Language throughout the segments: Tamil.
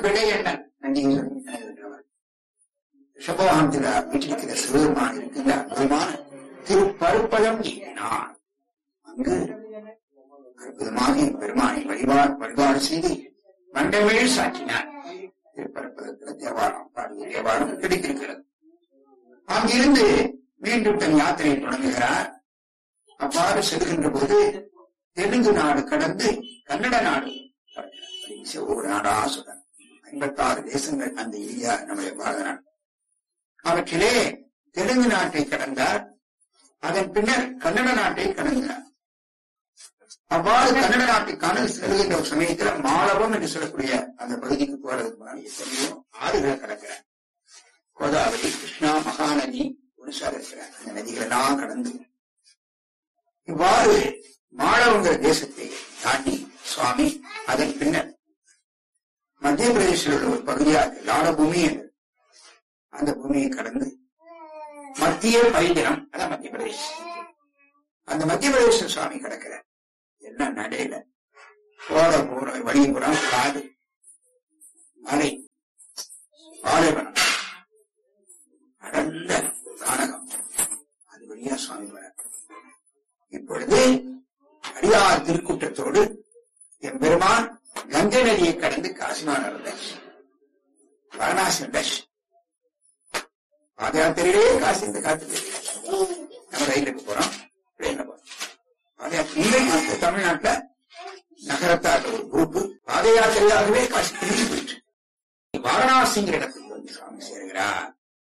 பிழை என்ன நந்திகேஸ்வரன் இருக்கிறவர் ரிஷபவாகனத்தில் வீட்டிருக்கிற சிவபெருமான் இருக்கின்ற அற்புதமான திருப்பருப்பதம் நான் அங்கு அற்புதமாக பெருமானை வழிபாடு வழிபாடு செய்து மண்டமேல் சாற்றினார் திருப்பரப்பதத்தில் தேவாரம் பாடிய தேவாரம் கிடைத்திருக்கிறது அங்கிருந்து மீண்டும் தன் யாத்திரையை தொடங்குகிறார் அவ்வாறு செல்கின்ற போது தெலுங்கு நாடு கடந்து கன்னட நாடு கடக்கிறார். ஒரு நாடா சொல்ற ஐம்பத்தாறு தேசங்கள் அந்த இந்தியா நம்முடைய பாரத நாடு அவற்றிலே தெலுங்கு நாட்டை கடந்தார் அதன் பின்னர் கன்னட நாட்டை கடந்தார் அவ்வாறு கன்னட நாட்டுக்கான செல்கின்ற ஒரு சமயத்துல மாலவம் என்று சொல்லக்கூடிய அந்த பகுதிக்கு போறதுக்கு முன்னாடி எத்தனையோ ஆறுகள் கடக்கிறார் கோதாவரி கிருஷ்ணா மகாநதி ஒடிசா இருக்கிற அந்த நதிகளெல்லாம் கடந்து இவ்வாறு மாளவங்கிற தேசத்தை தாண்டி சுவாமி அதன் பின்னர் மத்திய பிரதேசில் உள்ள ஒரு பகுதியாக லாடபூமி என்று அந்த பூமியை கடந்து மத்திய பைதினம் அதான் மத்திய பிரதேசம் அந்த மத்திய பிரதேச சுவாமி கிடக்கிறார் என்ன நடையில போற போற வழி புறம் காடு மலை பாலைவனம் அடர்ந்த தானகம் அது வழியா சுவாமி வர இப்பொழுது அடியார் திருக்கூட்டத்தோடு எம்பெருமான் கங்கை நதியை கடந்து காசிமான் வந்தாச்சு வாரணாசி வந்தாச்சு பாத யாத்திரையிலே காசி இந்த காத்து நம்ம ரயிலுக்கு போறோம் ட்ரெயின்ல போறோம் பாத யாத்திரை இன்றைக்கு தமிழ்நாட்டுல நகரத்தார் ஒரு குரூப் பாத யாத்திரையாகவே காசி திரும்பி போயிட்டு வாரணாசிங்கிற இடத்துக்கு வந்து சுவாமி சேர்கிறார்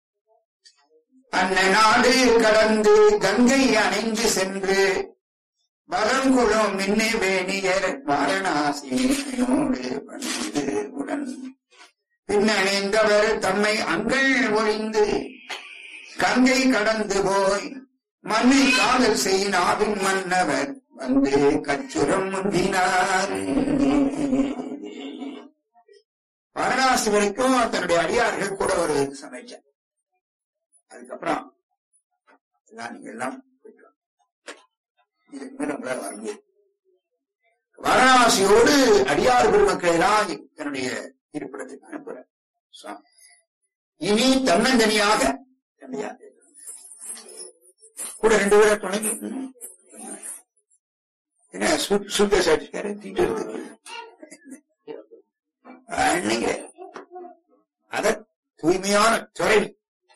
அன்ன நாடு கடந்து கங்கை அணைந்து சென்று பரங்குளம் மின்னே வேணியர் வாரணாசியோடு பணிந்து உடன் பின்னணிந்தவர் தம்மை அங்கள் ஒழிந்து கங்கை கடந்து போய் மண்ணை காதல் செய்யினாவின் மன்னவர் வந்து கச்சுரம் முந்தினார் வாரணாசி வரைக்கும் தன்னுடைய அடியார்கள் கூட ஒரு சமைச்சார் அதுக்கப்புறம் எல்லாம் நீங்க எல்லாம் போயிட்டு வாங்க. இதுக்கு மேல உங்களால வர முடியாது வாரணாசியோடு அடியார் பெருமக்களை எல்லாம் தன்னுடைய இருப்பிடத்துக்கு அனுப்புற சுவாமி இனி தன்னந்தனியாக தன்னுடைய யாத்திரை தொடங்குகிறார். கூட ரெண்டு பேரை துணைக்கு ம், என்ன சுத்த சாட்டிருக்காரு தீட்டு இருக்குது அன்னைங்க அத தூய்மையான துறை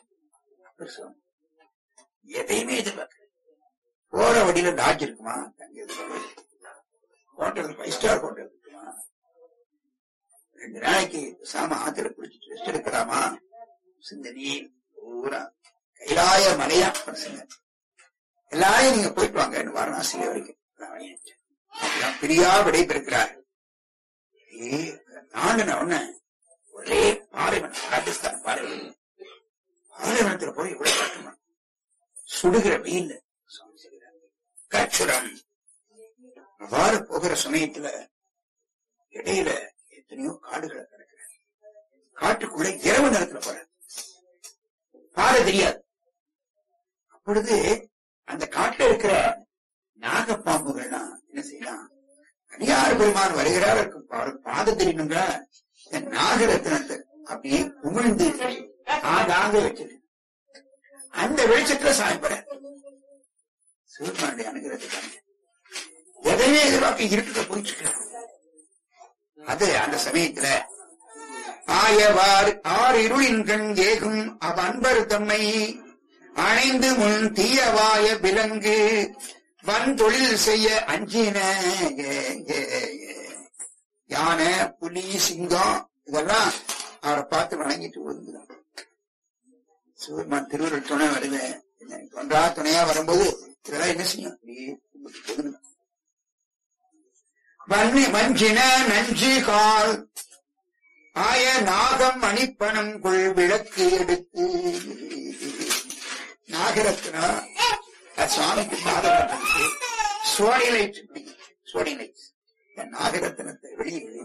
எதையுமே எதிர்பார்க்க போற வழியில லாட்ஜ் இருக்குமா தங்கி ஹோட்டல் ஃபைவ் ஸ்டார் ஹோட்டல் இருக்குமா ரெண்டு நாளைக்கு சாம ஆத்துல குளிச்சுட்டு ரெஸ்ட் எடுக்கலாமா சிந்தனி பூரா கைலாய மலையா பசங்க எல்லாரையும் நீங்க போயிட்டு வாங்க வாரணாசி வரைக்கும் நான் வழியனுப்பிச்சேன். எல்லாம் பிரியா விடைபெறுகிறார் ஏ நாடுன உடனே ஒரே பாலைவனம் ராஜஸ்தான் பாலைவனம் பாலைவனத்துல போய் இவ்வளவு கட்டணும் சுடுகிற வெயில் சுவாமி சொல்கிறார். கச்சுரம் அவ்வாறு போகிற சமயத்துல இடையில எத்தனையோ காடுகளை கிடக்குற காட்டுக்குள்ள இரவு நேரத்துல போற பாதை தெரியாது அப்பொழுது அந்த காட்டுல இருக்கிற நாகப்பாம்புகள்லாம் என்ன செய்யலாம் அடியார் பெருமான் வருகிறார் அவருக்கு பாதம் தெரியணுங்க இந்த நாகரத்னத்தை அப்படியே உமிழ்ந்து ஆதாக வச்சிருக்கு அந்த வெளிச்சத்துல சாயப்பட சிவபெருமானுடைய அனுகிரகத்துக்காக எதையுமே எதிர்பார்க்க இருட்டுல போயிட்டு இருக்கிறார் அது அந்த சமயத்துல ஆயவார் ஆர் இருளின் கண் ஏகும் அவ் அன்பர் தம்மை அணைந்து முன் தீயவாய விலங்கு வன் தொழில் செய்ய அஞ்சின ஏ, ஏ, ஏ. யானை புலி சிங்கம் இதெல்லாம் அவரை பார்த்து வணங்கிட்டு ஒதுங்குதான் சிவபெருமான் திருவருள் துணை வருவேன் ஒன்றா துணையா வரும்போது இதெல்லாம் என்ன செய்யும் அப்படியே கும்பிட்டு ஒதுங்கணும் வன்னி வஞ்சின நஞ்சு கால் ஆய நாகம் மணிப்பணம் கொள் விளக்கு எடுத்து நாகரத்னா அது சுவாமிக்கு பாதகத்துக்கு சோடி லைட் சோடி லைட் இந்த நாகரத்னத்தை வெளியே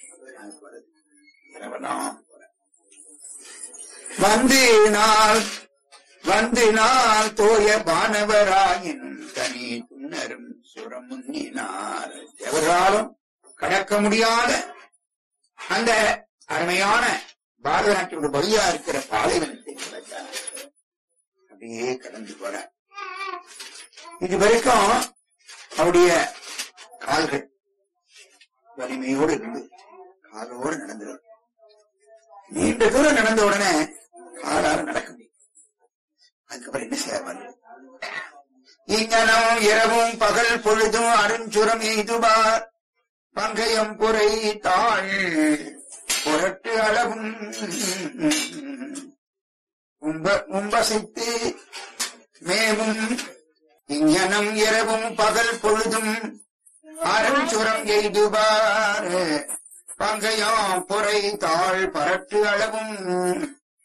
இரவெல்லாம் போறேன். வந்து நாள் வந்து நாள் தோய பானவராயின் தனி துன்னரும் சுரமுன்னினார் எவராலும் கடக்க முடியாத அந்த அருமையான பாரதநாட்டியோட வழியா இருக்கிற பாலைவனத்தை கடந்தார். அப்படியே கடந்து போற இது வரைக்கும் அவருடைய கால்கள் வலிமையோடு இருந்து காலோடு நடந்து நீண்ட தூரம் நடந்த உடனே காலால நடக்க முடியும் அதுக்கப்புறம் என்ன செய்வார் இங்கனம் இரவும் பகல் பொழுதும் அருஞ்சுரம் எய்துவார் பங்கயம் புரை தாழ் புரட்டு அளவும் உம்ப உம்பசைத்து மேவும் இங்கனம் இரவும் பகல் பொழுதும் அருஞ்சுரம் எய்துவார் பங்கயம் புரை தாழ் பரட்டு அளவும்